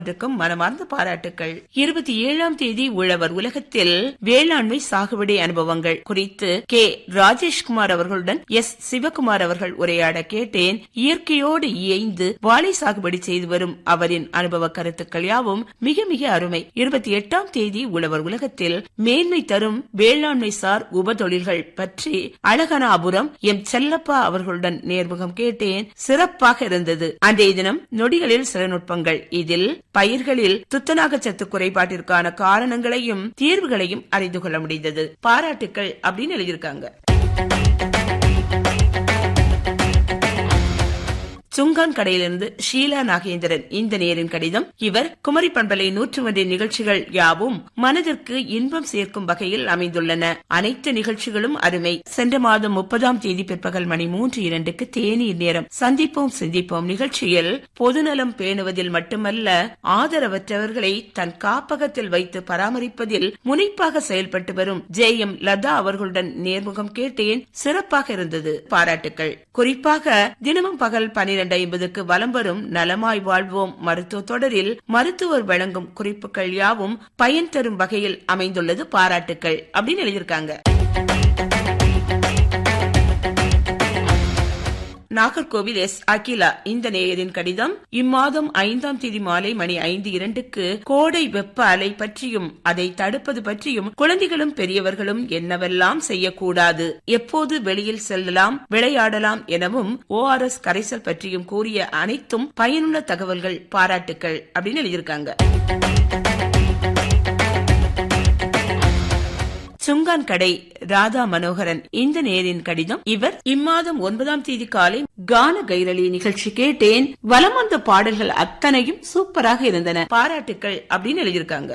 இருக்கும் மனமார்ந்த பாராட்டுக்கள் இருபத்தி ஏழாம் தேதி உழவர் உலகத்தில் வேளாண்மை சாகுபடி அனுபவங்கள் குறித்து கே ராஜேஷ்குமார் அவர்களுடன் எஸ் சிவகுமார் அவர்கள் உரையாட கேட்டேன் இயற்கையோடு இயைந்து வாழை சாகுபடி செய்து வரும் அவரின் அனுபவ கருத்துக்கள் யாவும் மிக மிக அருமை இருபத்தி எட்டாம் தேதி உழவர் உலகத்தில் மேன்மை தரும் வேளாண்மை சார் உபதொழில்கள் பற்றி அழகனாபுரம் எம் செல்லப்பா அவர்களுடன் நேர்முகம் கேட்டேன் சிறப்பாக இருந்தது அன்றைய தினம் நொடிகளில் சில நுட்பங்கள் இதில் பயிர்களில் துத்தநாக சத்து குறைபாட்டிற்கான காரணங்களையும் தீர்வுகளையும் அறிந்து கொள்ள முடிந்தது பாராட்டுக்கள் அப்படின்னு எழுதியிருக்காங்க சுங்கான் கடையிலிருந்து ஷீலா நாகேந்திரன் இந்த நேரின் கடிதம் இவர் குமரி பண்பலை நூற்று ஒன்றின் நிகழ்ச்சிகள் யாவும் மனதிற்கு இன்பம் சேர்க்கும் வகையில் அமைந்துள்ளன அனைத்து நிகழ்ச்சிகளும் அருமை சென்ற மாதம் முப்பதாம் தேதி பிற்பகல் மணி மூன்று இரண்டுக்கு தேநீர் நேரம் சந்திப்போம் சிந்திப்போம் நிகழ்ச்சியில் பொதுநலம் பேணுவதில் மட்டுமல்ல ஆதரவற்றவர்களை தன் காப்பகத்தில் வைத்து பராமரிப்பதில் முனைப்பாக செயல்பட்டு வரும் ஜே எம் லதா அவர்களுடன் நேர்முகம் கேட்டேன் சிறப்பாக இருந்தது பாராட்டுக்கள் குறிப்பாக தினமும் பகல் பனிரெண்டு ஐம்பதுக்கு வலம் வரும் நலமாய் வாழ்வோம் மருத்துவ தொடரில் மருத்துவர் வழங்கும் குறிப்புகள் யாவும் பயன் தரும் வகையில் அமைந்துள்ளது பாராட்டுக்கள் அப்படின்னு எழுதியிருக்காங்க நாகர்கோவில் எஸ் அகிலா இந்த நேயரின் கடிதம் இம்மாதம் ஐந்தாம் தேதி மாலை மணி ஐந்து இரண்டுக்கு கோடை வெப்ப அலை பற்றியும் அதை தடுப்பது பற்றியும் குழந்தைகளும் பெரியவர்களும் என்னவெல்லாம் செய்யக்கூடாது எப்போது வெளியில் செல்லலாம் விளையாடலாம் எனவும் ஓஆர்எஸ் கரைசல் பற்றியும் கூறிய அனைத்தும் பயனுள்ள தகவல்கள் பாராட்டுக்கள் அப்படின்னு எழுதியிருக்காங்க சுங்கான் கடை ராதா மனோகரன் இந்த நேரின் கடிதம் இவர் இம்மாதம் ஒன்பதாம் தேதி காலை கான கைரளி நிகழ்ச்சி கேட்டேன் வலம் வந்த பாடல்கள் அத்தனையும் சூப்பராக இருந்தன பாராட்டுக்கள் அப்படின்னு எழுதியிருக்காங்க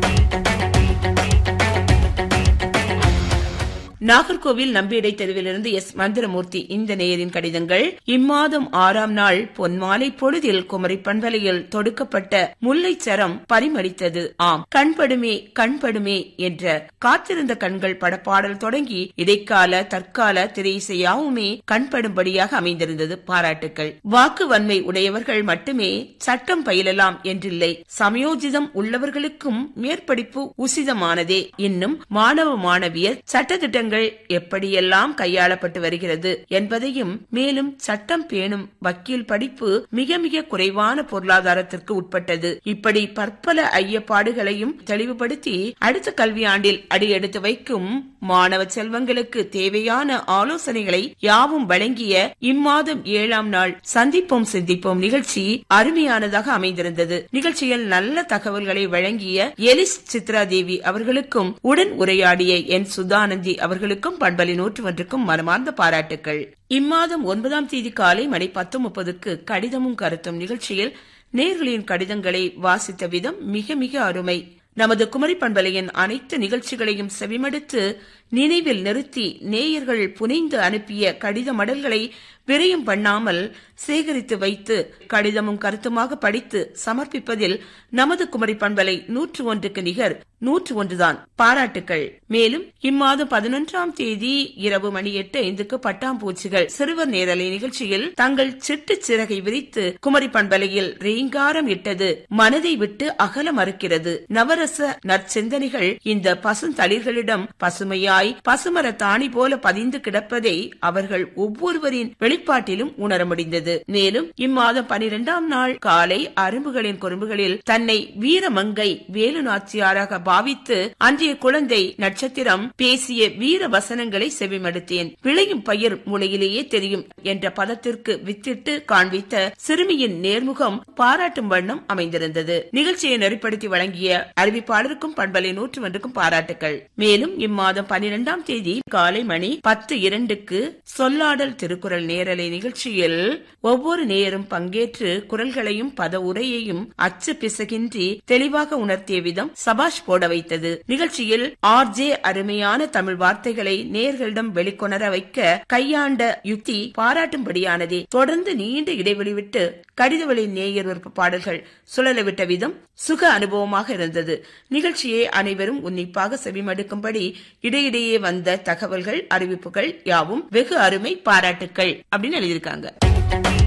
நாகர்கோவில் நம்பியடை தெருவிலிருந்து எஸ் மந்திரமூர்த்தி இந்த நேயரின் கடிதங்கள் இம்மாதம் ஆறாம் நாள் பொன்மாலை பொழுதில் குமரி பண்பலையில் தொடுக்கப்பட்ட முல்லை சரம் பரிமளித்தது ஆம் கண்படுமே கண்படுமே என்ற காத்திருந்த கண்கள் படப்பாடல் தொடங்கி இடைக்கால தற்கால திரையிசையாவுமே கண்படும்படியாக அமைந்திருந்தது பாராட்டுக்கள் வாக்கு வன்மை உடையவர்கள் மட்டுமே சட்டம் பயிலலாம் என்றில்லை சமயோஜிதம் உள்ளவர்களுக்கும் மேற்படிப்பு உசிதமானதே இன்னும் மாணவ மாணவியர் சட்டத்திட்டங்கள் எப்படியெல்லாம் கையாளப்பட்டு வருகிறது என்பதையும் மேலும் சட்டம் பேணும் வக்கீல் படிப்பு மிக மிக குறைவான பொருளாதாரத்திற்கு உட்பட்டது இப்படி பற்பல ஐயப்பாடுகளையும் தெளிவுபடுத்தி அடுத்த கல்வியாண்டில் அடியெடுத்து வைக்கும் மாணவ செல்வங்களுக்கு தேவையான ஆலோசனைகளை யாவும் வழங்கிய இம்மாதம் ஏழாம் நாள் சந்திப்போம் சிந்திப்போம் நிகழ்ச்சி அருமையானதாக அமைந்திருந்தது நிகழ்ச்சியில் நல்ல தகவல்களை வழங்கிய எலிஸ் சித்ரா தேவி அவர்களுக்கும் உடன் உரையாடிய என் சுதானந்தி அவர்களுக்கும் பண்பலி நூற்று ஒன்றுக்கும் மனமார்ந்த பாராட்டுக்கள் இம்மாதம் ஒன்பதாம் தேதி காலை மணி பத்து முப்பதுக்கு கடிதமும் கருத்தும் நிகழ்ச்சியில் நேர்களின் கடிதங்களை வாசித்த விதம் மிக மிக அருமை நமது குமரி பண்பலையின் அனைத்து நிகழ்ச்சிகளையும் செவிமடுத்து நினைவில் நிறுத்தி நேயர்கள் புனைந்து அனுப்பிய கடித மடல்களை விரயம் பண்ணாமல் சேகரித்து வைத்து கடிதமும் கருத்துமாக படித்து சமர்ப்பிப்பதில் நமது குமரி பண்பலை நூற்று ஒன்றுக்கு நிகர் நூற்று ஒன்றுதான் பாராட்டுக்கள் மேலும் இம்மாதம் பதினொன்றாம் தேதி இரவு மணி எட்டு ஐந்துக்கு பட்டாம்பூச்சிகள் சிறுவர் நேரலை நிகழ்ச்சியில் தங்கள் சிட்டு சிறகை விரித்து குமரி பண்பலையில் ரீங்காரம் இட்டது மனதை விட்டு அகல மறுக்கிறது நவரச நற்சிந்தனைகள் இந்த பசுந்தளிர்களிடம் பசுமையாய் பசுமர தாணி போல பதிந்து கிடப்பதை அவர்கள் ஒவ்வொருவரின் வெளிப்பாட்டிலும் உணர முடிந்தது மேலும் இம்மாதம் பனிரெண்டாம் நாள் காலை அரும்புகளின் குறும்புகளில் தன்னை வீரமங்கை வேலு நாச்சியாராக பாவித்து அன்றைய குழந்தை நட்சத்திரம் பேசிய வீர வசனங்களை செவிமடுத்தேன் விளையும் பயிர் முளையிலேயே தெரியும் என்ற பதத்திற்கு வித்திட்டு காண்பித்த சிறுமியின் நேர்முகம் பாராட்டும் வண்ணம் அமைந்திருந்தது நிகழ்ச்சியை நெறிப்படுத்தி வழங்கிய அறிவிப்பாளருக்கும் பண்பலை நூற்று ஒன்றுக்கும் பாராட்டுகள் மேலும் இம்மாதம் பனிரெண்டாம் தேதி காலை மணி பத்து இரண்டுக்கு சொல்லாடல் திருக்குறள் நேரலை நிகழ்ச்சியில் ஒவ்வொரு நேரும் பங்கேற்று குரல்களையும் பத உரையையும் அச்சு பிசகின்றி தெளிவாக உணர்த்திய விதம் சபாஷ் போட வைத்தது நிகழ்ச்சியில் ஆர் ஜே அருமையான தமிழ் வார்த்தைகளை நேர்களிடம் வெளிக்கொணர வைக்க கையாண்ட யுக்தி பாராட்டும்படியானதே தொடர்ந்து நீண்ட இடைவெளி விட்டு கடிதவழி நேயர் விருப்ப பாடல்கள் சுழலவிட்ட விதம் சுக அனுபவமாக இருந்தது நிகழ்ச்சியை அனைவரும் உன்னிப்பாக செவிமடுக்கும்படி இடையிடையே வந்த தகவல்கள் அறிவிப்புகள் யாவும் வெகு அருமை பாராட்டுக்கள் அப்படின்னு எழுதியிருக்காங்க